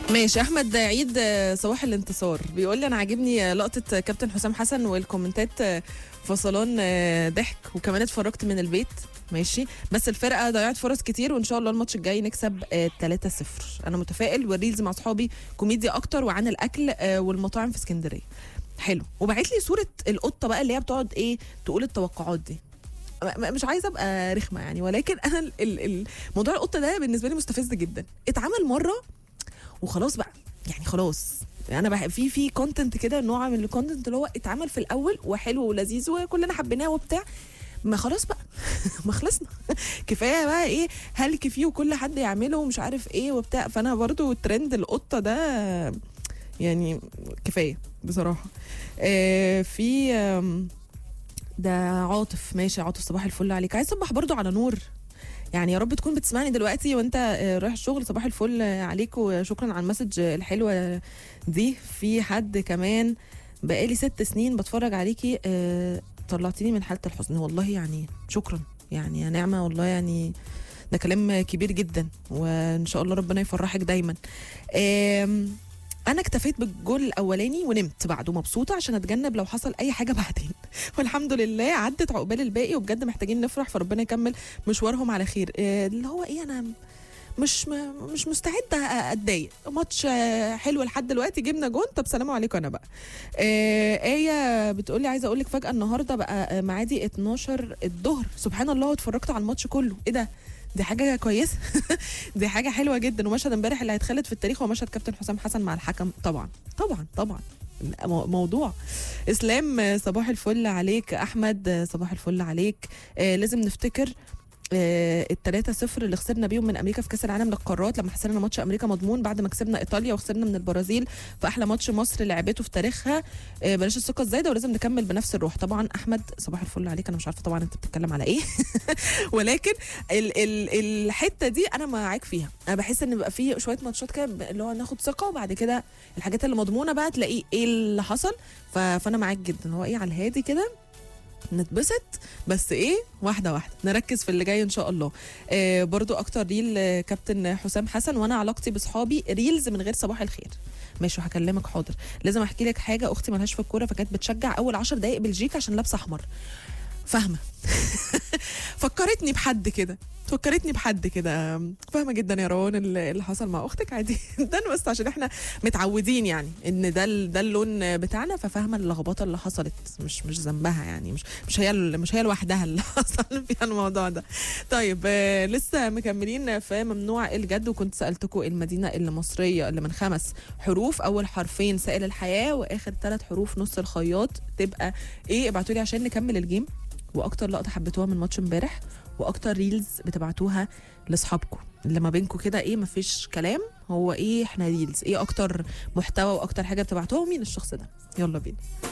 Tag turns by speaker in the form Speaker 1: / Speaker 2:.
Speaker 1: ماشي احمد عيد آه، صباح الانتصار بيقول لي انا عاجبني آه، لقطه كابتن حسام حسن والكومنتات آه، فصلان آه، ضحك وكمان اتفرجت من البيت ماشي بس الفرقه ضيعت فرص كتير وان شاء الله الماتش الجاي نكسب آه، 3-0 انا متفائل والريلز مع اصحابي كوميديا اكتر وعن الاكل آه، والمطاعم في اسكندريه حلو وبعت لي صوره القطه بقى اللي هي بتقعد ايه تقول التوقعات دي م- م- مش عايزه ابقى رخمه يعني ولكن انا ال- ال- ال- موضوع القطه ده بالنسبه لي مستفز جدا اتعمل مره وخلاص بقى يعني خلاص انا بح... في في كونتنت كده نوع من الكونتنت اللي هو اتعمل في الاول وحلو ولذيذ وكلنا حبيناه وبتاع ما خلاص بقى ما خلصنا كفايه بقى ايه هلك فيه وكل حد يعمله ومش عارف ايه وبتاع فانا برضو ترند القطه ده يعني كفايه بصراحه آه في آم، ده عاطف ماشي عاطف صباح الفل عليك عايز صبح برضو على نور يعني يا رب تكون بتسمعني دلوقتي وانت آه، رايح الشغل صباح الفل آه، عليك وشكرا على المسج الحلوه دي في حد كمان بقالي ست سنين بتفرج عليكي آه، طلعتيني من حاله الحزن والله يعني شكرا يعني يا نعمه والله يعني ده كلام كبير جدا وان شاء الله ربنا يفرحك دايما آم، انا اكتفيت بالجول الاولاني ونمت بعده مبسوطه عشان اتجنب لو حصل اي حاجه بعدين والحمد لله عدت عقبال الباقي وبجد محتاجين نفرح فربنا يكمل مشوارهم على خير آه، اللي هو ايه انا مش م- مش مستعده اتضايق ماتش آه، حلو لحد دلوقتي جبنا جون طب سلام عليكم انا بقى آه ايه بتقولي عايزه اقول لك فجاه النهارده بقى آه، معادي 12 الظهر سبحان الله اتفرجت على الماتش كله ايه ده دي حاجه كويسه دي حاجه حلوه جدا ومشهد امبارح اللي هيتخلد في التاريخ هو مشهد كابتن حسام حسن مع الحكم طبعا طبعا طبعا مو- موضوع اسلام آه، صباح الفل عليك احمد آه، صباح الفل عليك آه لازم نفتكر الثلاثة صفر اللي خسرنا بيهم من امريكا في كاس العالم للقارات لما خسرنا ماتش امريكا مضمون بعد ما كسبنا ايطاليا وخسرنا من البرازيل في احلى ماتش مصر لعبته في تاريخها آه، بلاش الثقه الزايده ولازم نكمل بنفس الروح طبعا احمد صباح الفل عليك انا مش عارفه طبعا انت بتتكلم على ايه ولكن ال ال الحته دي انا معاك فيها انا بحس ان بيبقى في شويه ماتشات كده ب- اللي هو ناخد ثقه وبعد كده الحاجات اللي مضمونه بقى تلاقيه ايه اللي حصل ف- فانا معاك جدا هو ايه على الهادي كده نتبسط بس ايه واحده واحده نركز في اللي جاي ان شاء الله آه برضو اكتر ريل آه، كابتن حسام حسن وانا علاقتي بصحابي ريلز من غير صباح الخير ماشي هكلمك حاضر لازم احكي لك حاجه اختي ملهاش في الكوره فكانت بتشجع اول عشر دقائق بلجيكا عشان لابسه احمر فاهمه فكرتني بحد كده فكرتني بحد كده فاهمه جدا يا روان اللي اللي حصل مع اختك عادي جدا بس عشان احنا متعودين يعني ان ده ال- ده اللون بتاعنا ففاهمه اللخبطه اللي حصلت مش مش ذنبها يعني مش مش هي ال- مش هي لوحدها اللي حصل فيها الموضوع ده طيب آه لسه مكملين في ممنوع الجد وكنت سالتكم المدينه اللي مصريه اللي من خمس حروف اول حرفين سائل الحياه واخر ثلاث حروف نص الخياط تبقى ايه ابعتوا لي عشان نكمل الجيم واكتر لقطه حبيتوها من ماتش امبارح واكتر ريلز بتبعتوها لاصحابكم اللي ما بينكم كده ايه مفيش كلام هو ايه احنا ريلز ايه اكتر محتوى واكتر حاجه بتبعتوها ومين الشخص ده يلا بينا